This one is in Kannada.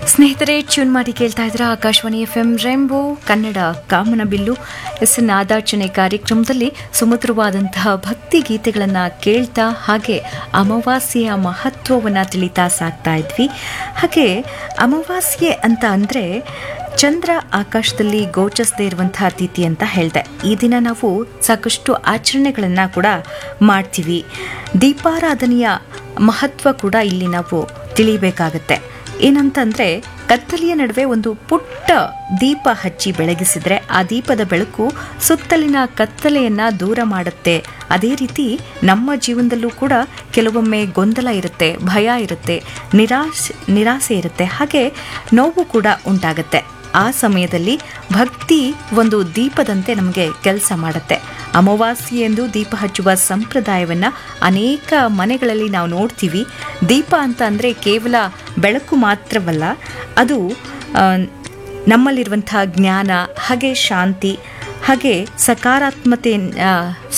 ಸ್ನೇಹಿತರೆ ಟ್ಯೂನ್ ಮಾಡಿ ಕೇಳ್ತಾ ಇದ್ರ Akashvani F M rainbow Kannada Kamanabillu ಎಸ್ ನಾದಾರ್ಚನೆ ಕಾರ್ಯಕ್ರಮದಲ್ಲಿ ಸುಮಧುರವಾದಂತಹ ಭಕ್ತಿ ಗೀತೆಗಳನ್ನು ಕೇಳ್ತಾ ಹಾಗೆ ಅಮಾವಾಸ್ಯೆಯ ಮಹತ್ವವನ್ನು ತಿಳಿತಾ ಸಾಕ್ತಾ ಇದ್ವಿ ಹಾಗೆ ಅಮಾವಾಸ್ಯೆ ಅಂತ ಅಂದರೆ ಚಂದ್ರ ಆಕಾಶದಲ್ಲಿ ಗೋಚರಿಸದೇ ಇರುವಂತಹ ತಿಥಿ ಅಂತ ಹೇಳಿದೆ ಈ ದಿನ ನಾವು ಸಾಕಷ್ಟು ಆಚರಣೆಗಳನ್ನು ಕೂಡ ಮಾಡ್ತೀವಿ ದೀಪಾರಾಧನೆಯ ಮಹತ್ವ ಕೂಡ ಇಲ್ಲಿ ನಾವು ತಿಳಿಬೇಕಾಗತ್ತೆ ಏನಂತಂದ್ರೆ ಕತ್ತಲೆಯ ನಡುವೆ ಒಂದು ಪುಟ್ಟ ದೀಪ ಹಚ್ಚಿ ಬೆಳಗಿಸಿದ್ರೆ ಆ ದೀಪದ ಬೆಳಕು ಸುತ್ತಲಿನ ಕತ್ತಲೆಯನ್ನ ದೂರ ಮಾಡುತ್ತೆ ಅದೇ ರೀತಿ ನಮ್ಮ ಜೀವನದಲ್ಲೂ ಕೂಡ ಕೆಲವೊಮ್ಮೆ ಗೊಂದಲ ಇರುತ್ತೆ ಭಯ ಇರುತ್ತೆ ನಿರಾಶೆ ನಿರಾಸೆ ಇರುತ್ತೆ ಹಾಗೆ ನೋವು ಕೂಡ ಉಂಟಾಗುತ್ತೆ ಆ ಸಮಯದಲ್ಲಿ ಭಕ್ತಿ ಒಂದು ದೀಪದಂತೆ ನಮಗೆ ಕೆಲಸ ಮಾಡುತ್ತೆ ಅಮಾವಾಸ್ಯೆಯೆಂದು ದೀಪ ಹಚ್ಚುವ ಸಂಪ್ರದಾಯವನ್ನ ಅನೇಕ ಮನೆಗಳಲ್ಲಿ ನಾವು ನೋಡ್ತೀವಿ ದೀಪ ಅಂತ ಅಂದರೆ ಕೇವಲ ಬೆಳಕು ಮಾತ್ರವಲ್ಲ ಅದು ಆ, ನಮ್ಮಲ್ಲಿರುವಂತಹ ಜ್ಞಾನ ಹಾಗೆ ಶಾಂತಿ ಹಾಗೆ ಸಕಾರಾತ್ಮತೆ